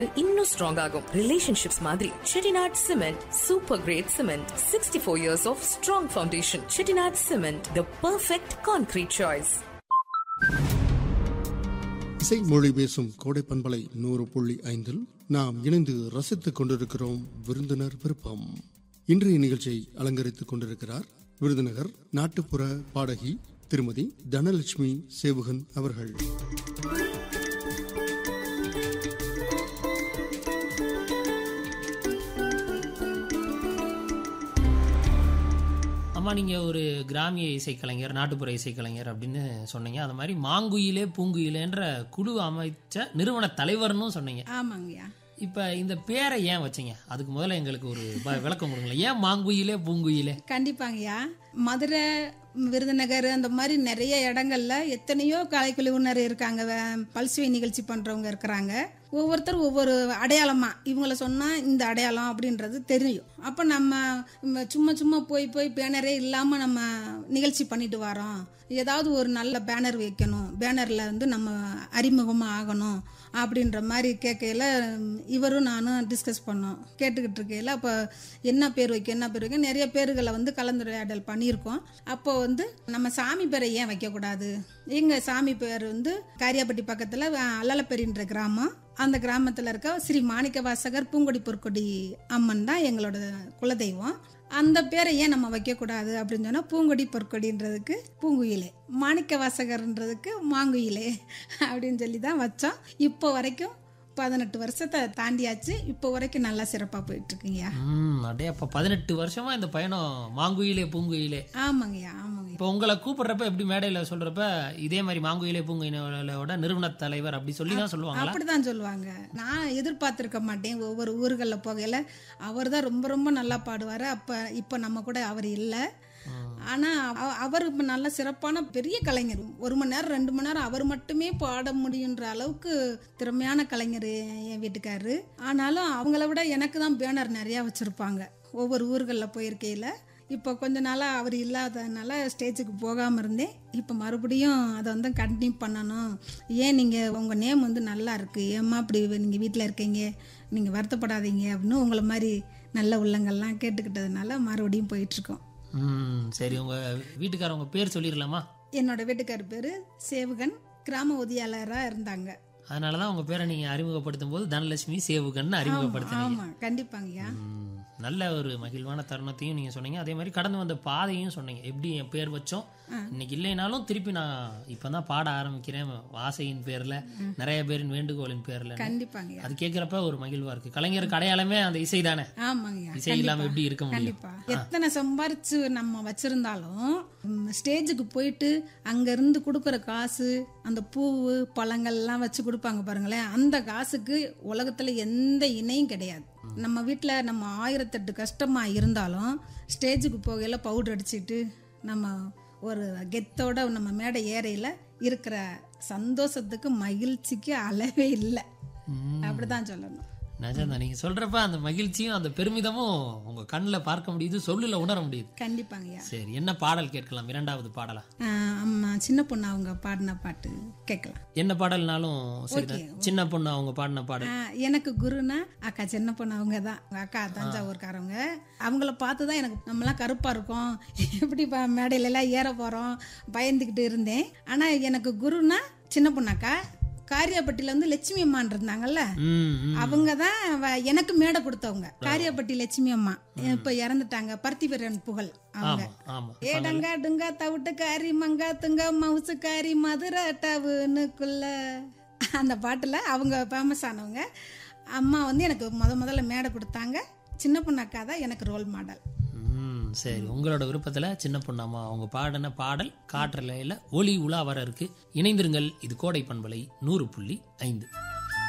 இன்னும் ஸ்ட்ராங் ஆகும் ரிலேஷன்ஷிப்ஸ் மாதிரி Chettinad cement super great cement sixty four years of strong foundation Chettinad cement the perfect concrete choice இசை மொழி பேசும் கோடை பண்பலை நூறு புள்ளி ஐந்தில் நாம் இணைந்து ரசித்துக் கொண்டிருக்கிறோம் விருந்தினர் விருப்பம் இன்றைய நிகழ்ச்சியை அலங்கரித்துக் கொண்டிருக்கிறார் விருதுநகர் நாட்டுப்புற பாடகி திருமதி தனலட்சுமி சேவுகன் அவர்கள் அம்மா நீங்கள் ஒரு கிராமிய இசைக்கலைஞர் நாட்டுப்புற இசைக்கலைஞர் அப்படின்னு சொன்னீங்க அது மாதிரி மாங்குயிலே பூங்குயிலேன்ற குழு அமைச்ச நிறுவன தலைவர்னு சொன்னீங்க ஆமாங்கய்யா இப்போ இந்த பேரை ஏன் வச்சீங்க அதுக்கு முதல்ல எங்களுக்கு ஒரு ப- விளக்கம் கொடுங்களேன் ஏன் மாங்குயிலே பூங்குயிலே கண்டிப்பாங்கய்யா மதுரை விருதுநகர் அந்த மாதிரி நிறைய இடங்கள்ல எத்தனையோ கலைக்குழுவினர் இருக்காங்க வே- பல்சுவை நிகழ்ச்சி பண்றவங்க இருக்கிறாங்க ஒவ்வொருத்தர் ஒவ்வொரு அடையாளமா இவங்கள சொன்னா இந்த அடையாளம் அப்படின்றது தெரியும் அப்ப நம்ம ம், சும்மா சும்மா போய் போய் பேனரே இல்லாம நம்ம நிகழ்ச்சி பண்ணிட்டு வரோம் ஏதாவது ஒரு நல்ல பேனர் வைக்கணும் பேனர்ல வந்து நம்ம அறிமுகமா ஆகணும் அப்படின்ற மாதிரி கேட்கையில ம், இவரும் நானும் டிஸ்கஸ் பண்ணோம் கேட்டுக்கிட்டு இருக்கையில அப்போ என்ன பேர் வைக்க என்ன பேர் வைக்க நிறைய பேர்களை வந்து கலந்துரையாடல் பண்ணியிருக்கோம் அப்போ வந்து நம்ம சாமி பேரை ஏன் வைக்கக்கூடாது எங்க சாமி பேர் வந்து காரியாப்பட்டி பக்கத்தில் அல்லலப்பெரின்ற கிராமம் அந்த கிராமத்தில் இருக்க ஸ்ரீ மாணிக்க வாசகர் பூங்கொடி பொற்கொடி அம்மன் தான் எங்களோட குலதெய்வம் அந்த பேரை ஏன் நம்ம வைக்கக்கூடாது அப்படின்னு சொன்னால் பூங்கொடி பொற்கொடின்றதுக்கு பூங்குயிலே மாணிக்க வாசகர்ன்றதுக்கு மாங்குயிலே அப்படின்னு சொல்லி தான் வச்சோம் இப்போ வரைக்கும் பதினெட்டு வருஷத்தை தாண்டியாச்சு இப்போ வரைக்கும் நல்லா சிறப்பாக போயிட்டு இருக்குங்கய்யா ம் அப்படியே அப்போ பதினெட்டு வருஷமா இந்த பயணம் மாங்குயிலே பூங்குயிலே ஆமாங்கய்யா ஆமாங்கய்யா இப்போ உங்களை கூப்பிடுறப்ப எப்படி மேடையில் சொல்றப்ப இதே மாதிரி மாங்குயிலே பூங்குயிலோட நிறுவன தலைவர் அப்படி சொல்லி தான் சொல்லுவாங்களா அப்படிதான் சொல்லுவாங்க நான் எதிர்பார்த்திருக்க மாட்டேன் ஒவ்வொரு ஊர்களில் போகையில அவர் தான் ரொம்ப ரொம்ப நல்லா பாடுவார் அப்போ இப்போ நம்ம கூட அவர் இல்லை ஆனால் அவர் இப்போ நல்ல சிறப்பான பெரிய கலைஞர் ஒரு மணி நேரம் ரெண்டு மணி நேரம் அவர் மட்டுமே பாட முடியுன்ற அளவுக்கு திறமையான கலைஞர் என் வீட்டுக்காரரு ஆனாலும் அவங்கள விட எனக்கு தான் பேனர் நிறையா வச்சுருப்பாங்க ஒவ்வொரு ஊர்களில் போயிருக்கையில் இப்போ கொஞ்ச நாளாக அவர் இல்லாததுனால ஸ்டேஜுக்கு போகாமல் இருந்தேன் இப்போ மறுபடியும் அதை வந்து கண்டினியூ பண்ணணும் ஏன் நீங்கள் உங்கள் நேம் வந்து நல்லா இருக்குது ஏம்மா இப்படி நீங்கள் வீட்டில் இருக்கீங்க நீங்கள் வருத்தப்படாதீங்க அப்படின்னு உங்களை மாதிரி நல்ல உள்ளங்கள்லாம் கேட்டுக்கிட்டதுனால மறுபடியும் போயிட்டுருக்கோம் ம் சரி உங்க வீட்டுக்காரவங்க பேர் சொல்லிடலாமா என்னோட வீட்டுக்கார் பேர் சேவுகன் கிராம உதவியாளராக இருந்தாங்க அதனால தான் உங்க பேரை நீங்க அறிமுகப்படுத்தும் போது தனலட்சுமி சேவுகன்னு அறிமுகப்படுத்தினீங்க ஆமாம் கண்டிப்பாங்கய்யா ம், நல்ல ஒரு மகிழ்வான தருணத்தையும் நீங்க சொன்னீங்க அதே மாதிரி கடந்து வந்த பாதையும் சொன்னீங்க எப்படி என் பேர் வச்சோம் இன்னைக்கு இல்லைனாலும் திருப்பி நான் இப்பதான் பாட ஆரம்பிக்கிறேன் ஆசையின் பேர்ல நிறைய பேரின் வேண்டுகோளின் பேர்ல கண்டிப்பாங்கய்யா அது கேட்கிறப்ப ஒரு மகிழ்வா இருக்கு கலைஞருக்கு அடையாளமே அந்த இசை தானே ஆமாங்கய்யா இசை இல்லாம எப்படி இருக்க முடியும் கண்டிப்பா எத்தனை சம்பாரிச்சு நம்ம வச்சிருந்தாலும் ம், ஸ்டேஜுக்கு போயிட்டு அங்க இருந்து கொடுக்குற காசு அந்த பூவு பழங்கள்லாம் வச்சு கொடுப்பாங்க பாருங்களேன் அந்த காசுக்கு உலகத்துல எந்த இணையும் கிடையாது நம்ம வீட்ல நம்ம ஆயிரத்தெட்டு கஷ்டமா இருந்தாலும் ஸ்டேஜுக்கு போகையில பவுடர் அடிச்சிட்டு நம்ம ஒரு கெத்தோட நம்ம மேடை ஏறையில இருக்கிற சந்தோஷத்துக்கு மகிழ்ச்சிக்கு அளவே இல்லை அப்படிதான் சொல்லணும் நிஜம்தான் நீங்க சொல்றப்ப அந்த மகிழ்ச்சியும் அந்த பெருமிதமும் உங்க கண்ணில் பார்க்க முடியுது சொல்லுல உணர முடியுது கண்டிப்பாங்கய்யா சரி என்ன பாடல் கேட்கலாம் இரண்டாவது பாடலா ஆஹ் அம்மா சின்ன பொண்ணு அவங்க பாடின பாட்டு கேட்கலாம் என்ன பாடல்னாலும் சரிதான் சின்ன பொண்ணு அவங்க பாடின பாடல் ஆஹ் எனக்கு குருனா அக்கா சின்ன பொண்ணு அவங்க தான் அவங்க அக்கா தஞ்சாவூர்காரவங்க அவங்கள பார்த்து தான் எனக்கு நம்மலாம் கருப்பாக இருக்கோம் எப்படி இப்போ மேடையில எல்லாம் ஏற போகிறோம் பயந்துக்கிட்டு இருந்தேன் ஆனால் எனக்கு குருனா சின்ன பொண்ணாக்கா காரியாப்பட்டியில் வந்து லட்சுமி அம்மான் இருந்தாங்கல்ல ம் ம். அவங்க தான் வ- எனக்கு மேடை கொடுத்தவங்க காரியாப்பட்டி லட்சுமி அம்மா இப்போ இறந்துட்டாங்க பர்த்திவீரன் புகழ் அவங்க ஆமா ஆமா ஏடங்கா டுங்கா தவிட்டுக்காரி மங்கா துங்கா மவுசுக்காரி மதுரை டவுனுக்குள்ள அந்த பாட்டில் அவங்க ஃபேமஸ் ஆனவங்க அம்மா வந்து எனக்கு முத முதல்ல மேடை கொடுத்தாங்க சின்ன பொண்ணு அக்கா தான் எனக்கு ரோல் மாடல் ம் சரி உங்களோட விருப்பத்துல சின்ன பொண்ணாமா அவங்க பாடின பாடல் காற்றலையில ஒளி உலா வர இருக்கு இணைந்திருங்கள் இது கோடை பண்பலை நூறு புள்ளி ஐந்து